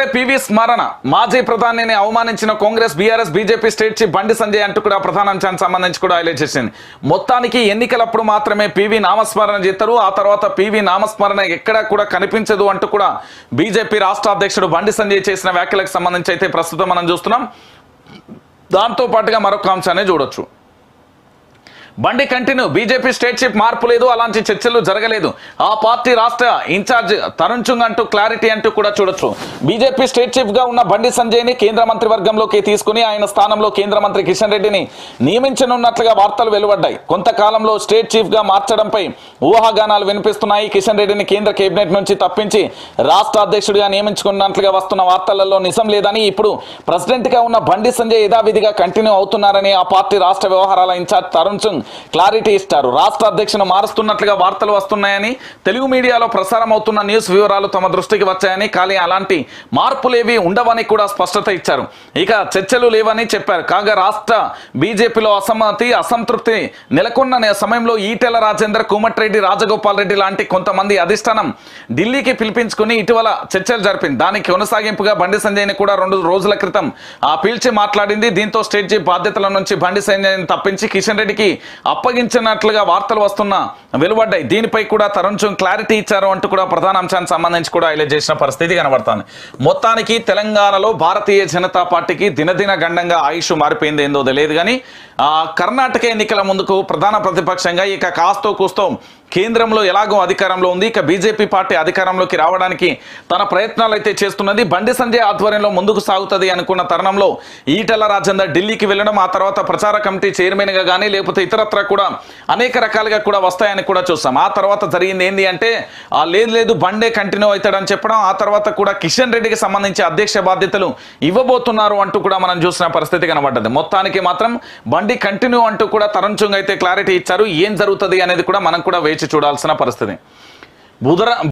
PV స్మరణ మాజీ ప్రధానిని అవమానించిన Congress BRS BJP state chief Bandi Sanjay అంటూ కూడా ప్రధాన అంశానికి సంబంధించి కూడా హైలైట్ చేసింది మొత్తానికి ఎన్నికలప్పుడు మాత్రమే పివి నామస్మరణ చేస్తారు ఆ తర్వాత పివి నామస్మరణ ఎక్కడా కూడా కనిపించదు అంటూ కూడా బీజేపీ రాష్ట్ర అధ్యక్షుడు బండి సంజయ్ చేసిన వ్యాఖ్యలకు సంబంధించి అయితే ప్రస్తుతం మనం చూస్తున్నాం దాంతో పాటుగా మరొక అంశాన్ని చూడొచ్చు బండి కంటిన్యూ బీజేపీ స్టేట్ చీఫ్ మార్పు లేదు అలాంటి చర్చలు జరగలేదు ఆ పార్టీ రాష్ట్ర ఇన్ఛార్జ్ తరుణ్ చుంగ్ అంటూ క్లారిటీ అంటూ కూడా చూడొచ్చు బీజేపీ స్టేట్ చీఫ్ గా ఉన్న బండి సంజయ్ ని కేంద్ర మంత్రివర్గంలోకి తీసుకుని ఆయన స్థానంలో కేంద్ర మంత్రి కిషన్ రెడ్డిని నియమించనున్నట్లుగా వార్తలు వెలువడ్డాయి కొంతకాలంలో స్టేట్ చీఫ్ గా మార్చడంపై ఊహాగానాలు వినిపిస్తున్నాయి కిషన్ రెడ్డిని కేంద్ర కేబినెట్ నుంచి తప్పించి రాష్ట్ర అధ్యక్షుడిగా నియమించుకున్నట్లుగా వస్తున్న వార్తలలో నిజం లేదని ఇప్పుడు ప్రెసిడెంట్ గా ఉన్న బండి సంజయ్ యథావిధిగా కంటిన్యూ అవుతున్నారని ఆ పార్టీ రాష్ట్ర వ్యవహారాల ఇన్ఛార్జ్ తరుణ్ సింగ్ క్లారిటీ ఇస్తారు రాష్ట్ర అధ్యక్షును మారుస్తున్నట్లుగా వార్తలు వస్తున్నాయని తెలుగు మీడియాలో ప్రసారం అవుతున్న న్యూస్ వివరాలు తమ దృష్టికి వచ్చాయని కానీ అలాంటి మార్పులేవి ఉండవని కూడా స్పష్టత ఇచ్చారు ఇక చర్చలు లేవని చెప్పారు కాగా రాష్ట్ర బీజేపీలో అసమ్మతి అసంతృప్తి నెలకొన్న నే- సమయంలో ఈటెల రాజేందర్ కోమటిరెడ్డి రాజగోపాల్ రెడ్డి లాంటి కొంతమంది అధిష్టానం ఢిల్లీకి పిలిపించుకుని ఇటీవల చర్చలు జరిపింది దానికి కొనసాగింపుగా బండి సంజయ్ని కూడా రెండు రోజుల క్రితం ఆ పీల్చి మాట్లాడింది దీంతో స్టేట్ చీఫ్ బాధ్యతల నుంచి బండి సంజయ్ని తప్పించి కిషన్ రెడ్డికి అప్పగించినట్లుగా వార్తలు వస్తున్న వెలువడ్డాయి దీనిపై కూడా తరుణ్ చుంగ్ క్లారిటీ ఇచ్చారు అంటూ కూడా ప్రధాన అంశానికి సంబంధించి కూడా హైలైట్ చేసిన పరిస్థితి కనబడుతుంది మొత్తానికి తెలంగాణలో భారతీయ జనతా పార్టీకి దినదిన గండంగా ఆయుష్ మారిపోయింది ఏందో తెలియదు కానీ ఆ, కర్ణాటక ఎన్నికల ముందుకు ప్రధాన ప్రతిపక్షంగా ఇక కాస్తో కూస్తో కేంద్రంలో ఎలాగో అధికారంలో ఉంది ఇక బీజేపీ పార్టీ అధికారంలోకి రావడానికి తన ప్రయత్నాలు అయితే చేస్తున్నది బండి సంజయ్ ఆధ్వర్యంలో ముందుకు సాగుతుంది అనుకున్న తరుణంలో ఈటెల రాజేందర్ ఢిల్లీకి వెళ్ళడం ఆ తర్వాత ప్రచార కమిటీ చైర్మన్ గా కానీ లేకపోతే ఇతరత్ర కూడా అనేక రకాలుగా కూడా వస్తాయని కూడా చూస్తాం ఆ తర్వాత జరిగింది ఏంటి అంటే ఆ లేదు లేదు బండే కంటిన్యూ అవుతాడని చెప్పడం ఆ తర్వాత కూడా కిషన్ రెడ్డికి సంబంధించి అధ్యక్ష బాధ్యతలు ఇవ్వబోతున్నారు అంటూ కూడా మనం చూసిన పరిస్థితి కనబడ్డది మొత్తానికి మాత్రం బండి కంటిన్యూ అంటూ కూడా తరుణ్ చుంగ్ అయితే క్లారిటీ ఇచ్చారు ఏం జరుగుతుంది అనేది కూడా మనం కూడా వేచి చూడాల్సిన పరిస్థితి బుధర